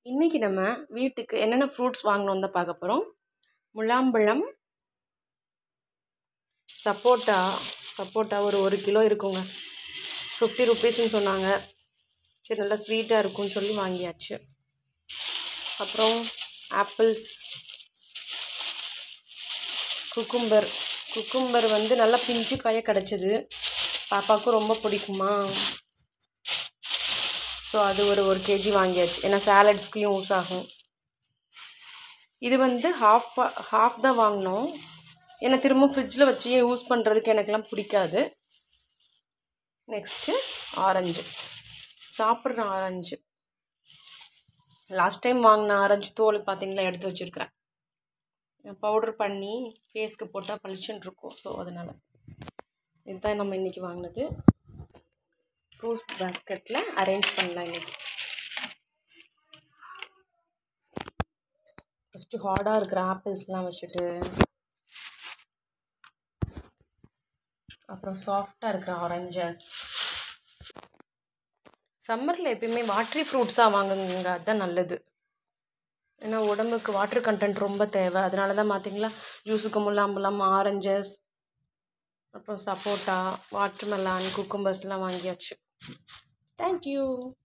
இன்றைக்கி நம்ம வீட்டுக்கு என்னென்ன ஃப்ரூட்ஸ் வாங்கினோம் தான் பார்க்க போகிறோம் முலாம்பழம் சப்போட்டா சப்போட்டா ஒரு ஒரு கிலோ இருக்குங்க ஃபிஃப்டி ருபீஸ்னு சொன்னாங்க சரி நல்லா ஸ்வீட்டாக இருக்கும்னு சொல்லி வாங்கியாச்சு அப்புறம் ஆப்பிள்ஸ் குக்கும்பர் குக்கும்பர் வந்து நல்லா பிஞ்சு காய கிடச்சிது பாப்பாவுக்கும் ரொம்ப பிடிக்குமா ஸோ அது ஒரு ஒரு கேஜி வாங்கியாச்சு ஏன்னா சாலட்ஸ்க்கும் யூஸ் ஆகும் இது வந்து ஹாஃப் ஹாஃப் தான் வாங்கினோம் ஏன்னா திரும்ப ஃப்ரிட்ஜில் வச்சு யூஸ் பண்ணுறதுக்கு எனக்கெல்லாம் பிடிக்காது நெக்ஸ்ட்டு ஆரஞ்சு சாப்பிட்ற ஆரஞ்சு லாஸ்ட் டைம் வாங்கின ஆரஞ்சு தோல் பார்த்தீங்களா எடுத்து வச்சுருக்கிறேன் பவுடர் பண்ணி ஃபேஸ்க்கு போட்டால் பளிச்சுன்னு இருக்கும் ஸோ அதனால் இதுதான் நம்ம இன்றைக்கி வாங்கினது ஃப்ரூட்ஸ் பேஸ்கெட்டில் அரேஞ்ச் பண்ணலாம் இன்றைக்கி ஃபஸ்ட்டு ஹார்டாக இருக்கிற ஆப்பிள்ஸ்லாம் வச்சுட்டு அப்புறம் சாஃப்டாக இருக்கிற ஆரஞ்சஸ் சம்மரில் எப்பயுமே வாட்ரி ஃப்ரூட்ஸாக வாங்குங்க அதுதான் நல்லது ஏன்னா உடம்புக்கு வாட்டர் கண்டென்ட் ரொம்ப தேவை அதனால தான் பார்த்தீங்களா ஜூஸுக்கு முல்லாம்பழம் ஆரஞ்சஸ் அப்புறம் சப்போட்டா வாட்டர் மெலான் குக்கும்பர்ஸ்லாம் வாங்கியாச்சு தேங்க்யூ